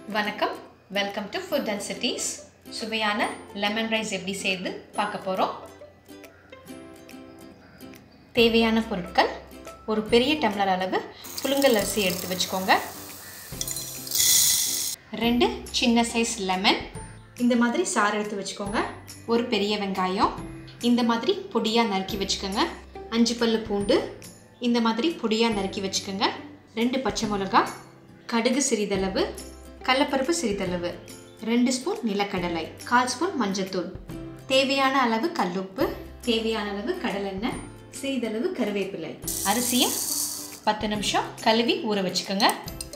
வணக்கம் welcome to food and cities சுவையான lemon rice எப்படி செய்யுது பார்க்க போகிறோம் தேவையான பொருட்கள் ஒரு பெரிய டம்ளர் அளவு புழுங்கல் அரிசி எடுத்து வச்சுக்கோங்க ரெண்டு சின்ன சைஸ் லெமன் இந்த மாதிரி சாறு எடுத்து வச்சுக்கோங்க ஒரு பெரிய வெங்காயம் இந்த மாதிரி பொடியாக நறுக்கி வச்சுக்கோங்க அஞ்சு பல்லு பூண்டு இந்த மாதிரி பொடியாக நறுக்கி வச்சுக்கோங்க ரெண்டு பச்சை மிளகா கடுகு சிறிதளவு கடலப்பருப்பு சிறிதளவு ரெண்டு ஸ்பூன் நிலக்கடலை கால் ஸ்பூன் மஞ்சத்தூள் தேவையான அளவு கல்லுப்பு தேவையான அளவு கடலெண்ணெய் சிறிதளவு கருவேப்பிலை அரிசியை பத்து நிமிஷம் கழுவி ஊற வச்சுக்கோங்க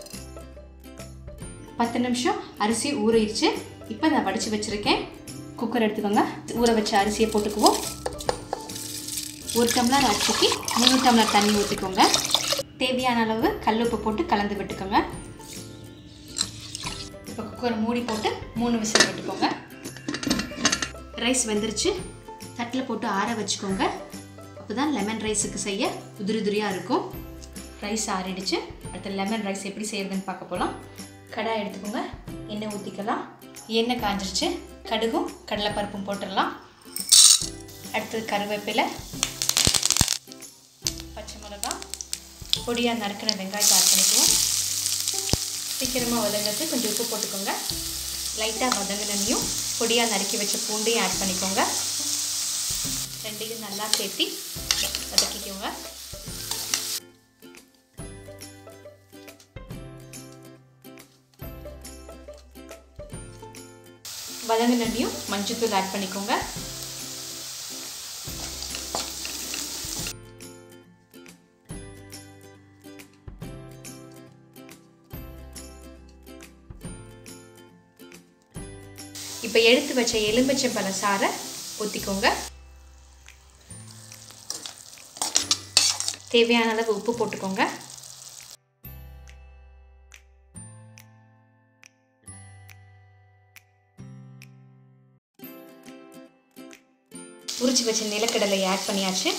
பத்து நிமிஷம் அரிசி ஊறிடுச்சு இப்போ நான் வடித்து வச்சுருக்கேன் குக்கர் எடுத்துக்கோங்க ஊற வச்ச அரிசியை போட்டுக்குவோம் ஒரு டம்ளர் அரிசிக்கு மூணு டம்ளர் தண்ணி ஊற்றிக்கோங்க தேவையான அளவு கல்லுப்பு போட்டு கலந்து விட்டுக்கோங்க இப்போ குக்கர் மூடி போட்டு மூணு விசில் விட்டுக்கோங்க ரைஸ் வெந்துருச்சு தட்டில் போட்டு ஆற வச்சுக்கோங்க அப்போ தான் லெமன் ரைஸுக்கு செய்ய உதிரி உதிரியாக இருக்கும் ரைஸ் ஆறிடுச்சு அடுத்து லெமன் ரைஸ் எப்படி செய்யறதுன்னு பார்க்க போகலாம் கடாய் எடுத்துக்கோங்க எண்ணெய் ஊற்றிக்கலாம் எண்ணெய் காஞ்சிருச்சு கடுகும் கடலைப்பருப்பும் போட்டுடலாம் அடுத்தது கருவேப்பிலை பச்சை மிளகா பொடியாக நறுக்கின வெங்காயத்தை ஆட் பண்ணிக்குவோம் சீக்கிரமாக வதங்கிறது கொஞ்சம் உப்பு போட்டுக்கோங்க லைட்டாக வதங்கினையும் பொடியாக நறுக்கி வச்ச பூண்டையும் ஆட் பண்ணிக்கோங்க ரெண்டையும் நல்லா சேர்த்தி வதக்கிக்கோங்க வதங்கினையும் மஞ்சத்தூள் ஆட் பண்ணிக்கோங்க இப்போ எடுத்து வச்ச எலுமிச்சம்பழ சாறை ஊற்றிக்கோங்க தேவையான அளவு உப்பு போட்டுக்கோங்க உரிச்சு வச்ச நிலக்கடலை ஆட் பண்ணியாச்சு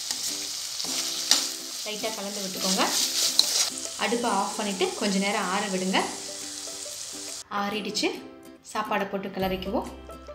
லைட்டாக கலந்து விட்டுக்கோங்க அடுப்பை ஆஃப் பண்ணிவிட்டு கொஞ்சம் நேரம் ஆற விடுங்க ஆறிடுச்சு சாப்பாடை போட்டு கிளறிக்குவோம்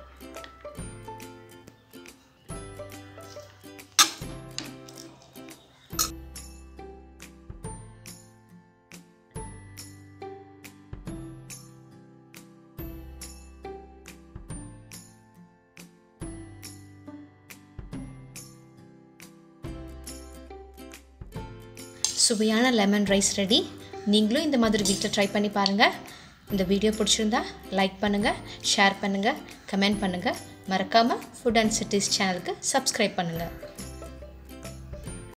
சுவையான லெமன் ரைஸ் ரெடி நீங்களும் இந்த மாதிரி வீட்டில் ட்ரை பண்ணி பாருங்கள் இந்த வீடியோ பிடிச்சிருந்தா லைக் பண்ணுங்கள் ஷேர் பண்ணுங்கள் கமெண்ட் பண்ணுங்கள் மறக்காமல் ஃபுட் அண்ட் சிட்டிஸ் சேனலுக்கு சப்ஸ்கிரைப் பண்ணுங்கள்